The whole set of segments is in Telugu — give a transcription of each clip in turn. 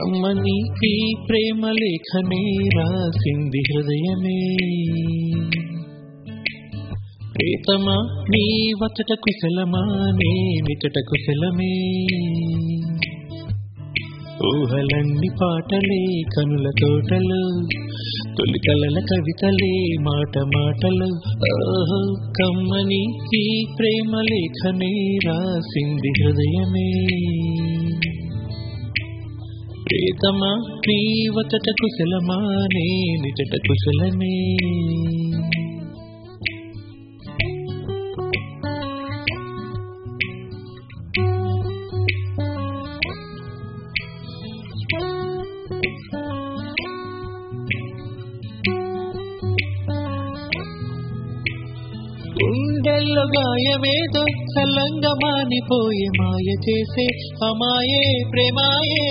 కమ్మని ఈ ప్రేమ లేఖనే రాసింది హృదయమే ప్రీతమా నీ వచట కుశలమా నే నిచట కుశలమే ఊహలన్ని పాటలే కనుల తోటలు తొలి కలల కవితలే మాట మాటలు ఓహో కమ్మని ఈ ప్రేమ లేఖనే రాసింది హృదయమే ప్రీతమా నీ వచట కుశలమా నే నిచట కుశలమే గుండెల్లో గాయమేదో చల్లంగా మానిపోయే మాయ చేసే అమాయే ప్రేమాయే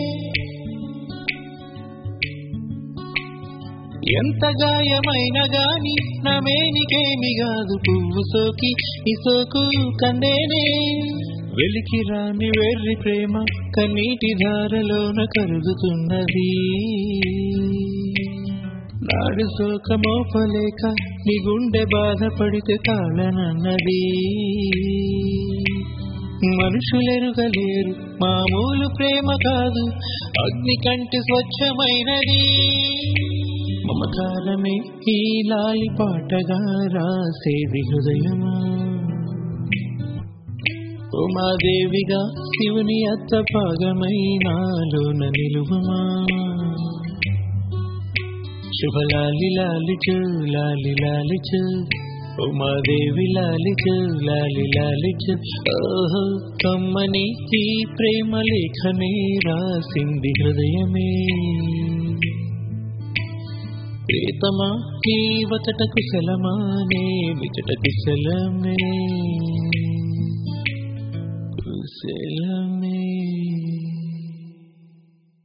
ఎంత గాయమైనా గాని నా మేనికేమి కాదు పువ్వు సోకి ఈ సోకు కందేనే వెలికి రాని వెర్రి ప్రేమ కన్నీటి ధారలోన కరుగుతున్నది నాడు శోకమోపలేక నీ గుండె బాధపడితే తాళనన్నది మనుషులెరుగలేరు మామూలు ప్రేమ కాదు అగ్ని కంటి స్వచ్ఛమైనది మమకారమే ఈ లాలి పాటగా రాసేది హృదయమా ఉమాదేవిగా శివుని అత్త పాగమై నాలోన నిలువమా శుభలాలి లాలిచు లాలి లాలిచు ఉమాదేవి లాలిచు లాలి లాలిచు ఓహో కమ్మని ఈ ప్రేమ లేఖనే రాసింది హృదయమే ప్రీతమా ఈ వచట కుశలమా నే విచట కుశలమే కుశలమే